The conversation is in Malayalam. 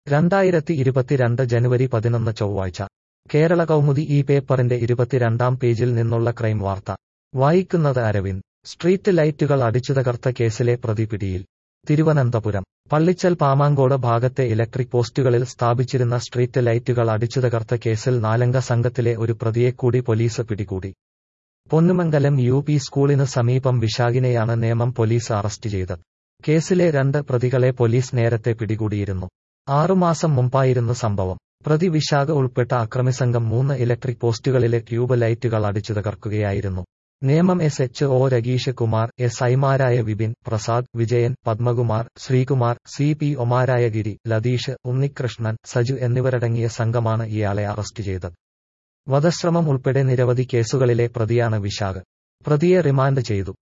രണ്ടായിരത്തി ഇരുപത്തിരണ്ട് ജനുവരി പതിനൊന്ന് ചൊവ്വാഴ്ച കേരള കൗമുദി ഈ പേപ്പറിന്റെ ഇരുപത്തിരണ്ടാം പേജിൽ നിന്നുള്ള ക്രൈം വാർത്ത വായിക്കുന്നത് അരവിന്ദ് സ്ട്രീറ്റ് ലൈറ്റുകൾ അടിച്ചുതകർത്ത കേസിലെ പ്രതി പിടിയിൽ തിരുവനന്തപുരം പള്ളിച്ചൽ പാമാങ്കോട് ഭാഗത്തെ ഇലക്ട്രിക് പോസ്റ്റുകളിൽ സ്ഥാപിച്ചിരുന്ന സ്ട്രീറ്റ് ലൈറ്റുകൾ അടിച്ചുതകർത്ത കേസിൽ നാലംഗ സംഘത്തിലെ ഒരു പ്രതിയെ കൂടി പോലീസ് പിടികൂടി പൊന്നുമംഗലം യു പി സ്കൂളിന് സമീപം വിശാഖിനെയാണ് നേമം പോലീസ് അറസ്റ്റ് ചെയ്തത് കേസിലെ രണ്ട് പ്രതികളെ പോലീസ് നേരത്തെ പിടികൂടിയിരുന്നു ആറുമാസം മുമ്പായിരുന്നു സംഭവം പ്രതി വിശാഖ ഉൾപ്പെട്ട അക്രമിസംഘം മൂന്ന് ഇലക്ട്രിക് പോസ്റ്റുകളിലെ ട്യൂബ് ലൈറ്റുകൾ അടിച്ചു തകർക്കുകയായിരുന്നു Nemom S H O Rageesh Kumar S ഐമാരായ വിപിൻ പ്രസാദ് വിജയൻ പത്മകുമാർ ശ്രീകുമാർ സി പി ഒമാരായ ഗിരി ലതീഷ് ഉണ്ണികൃഷ്ണൻ സജു എന്നിവരടങ്ങിയ സംഘമാണ് ഇയാളെ അറസ്റ്റ് ചെയ്തത് വധശ്രമം ഉൾപ്പെടെ നിരവധി കേസുകളിലെ പ്രതിയാണ് വിശാഖ് പ്രതിയെ റിമാൻഡ് ചെയ്തു